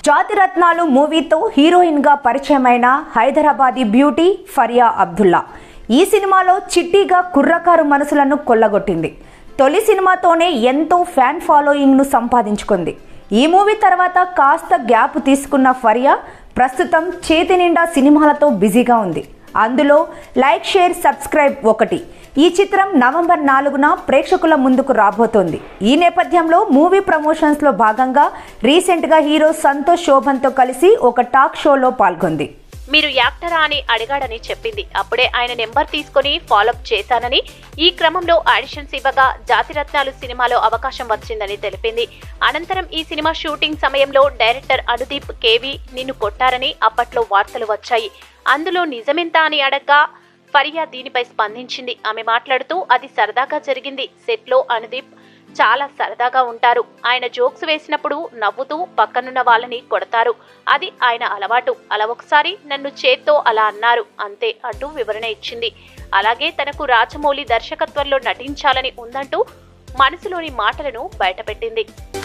జాతిరత్నాలు మూవీతో హీరోయిన్గా పరిచయమైన హైదరాబాదీ బ్యూటీ ఫరియా అబ్దుల్లా ఈ సినిమాలో చిట్టిగా కుర్రకారు మనసులను కొల్లగొట్టింది తొలి సినిమాతోనే ఎంతో ఫ్యాన్ ఫాలోయింగ్ను సంపాదించుకుంది ఈ మూవీ తర్వాత కాస్త గ్యాప్ తీసుకున్న ఫరియా ప్రస్తుతం చేతి నిండా సినిమాలతో బిజీగా ఉంది అందులో లైక్ షేర్ సబ్స్క్రైబ్ ఒకటి ఈ చిత్రం నవంబర్ నాలుగున ప్రేక్షకుల ముందుకు రాబోతోంది ఈ నేపథ్యంలో మూవీ ప్రమోషన్స్లో భాగంగా రీసెంట్గా హీరో సంతోష్ శోభన్తో కలిసి ఒక టాక్ షోలో పాల్గొంది మీరు యాక్టరా అని అడిగాడని చెప్పింది అప్పుడే ఆయన నెంబర్ తీసుకుని ఫాలోఅప్ చేశానని ఈ క్రమంలో ఆడిషన్స్ ఇవ్వగా జాతిరత్నాలు సినిమాలో అవకాశం వచ్చిందని తెలిపింది అనంతరం ఈ సినిమా షూటింగ్ సమయంలో డైరెక్టర్ అనుదీప్ కేవి నిన్ను కొట్టారని అప్పట్లో వార్తలు వచ్చాయి అందులో నిజమెంత అని అడగ్గా ఫరియా దీనిపై స్పందించింది ఆమె మాట్లాడుతూ అది సరదాగా జరిగింది సెట్లో అనుదీప్ చాలా సరదాగా ఉంటారు ఆయన జోక్స్ వేసినప్పుడు నవ్వుతూ పక్కనున్న వాళ్ళని కొడతారు అది ఆయన అలవాటు అలా ఒకసారి నన్ను చేత్తో అలా అన్నారు అంతే అంటూ వివరణ ఇచ్చింది అలాగే తనకు రాజమౌళి దర్శకత్వంలో నటించాలని ఉందంటూ మనసులోని మాటలను బయటపెట్టింది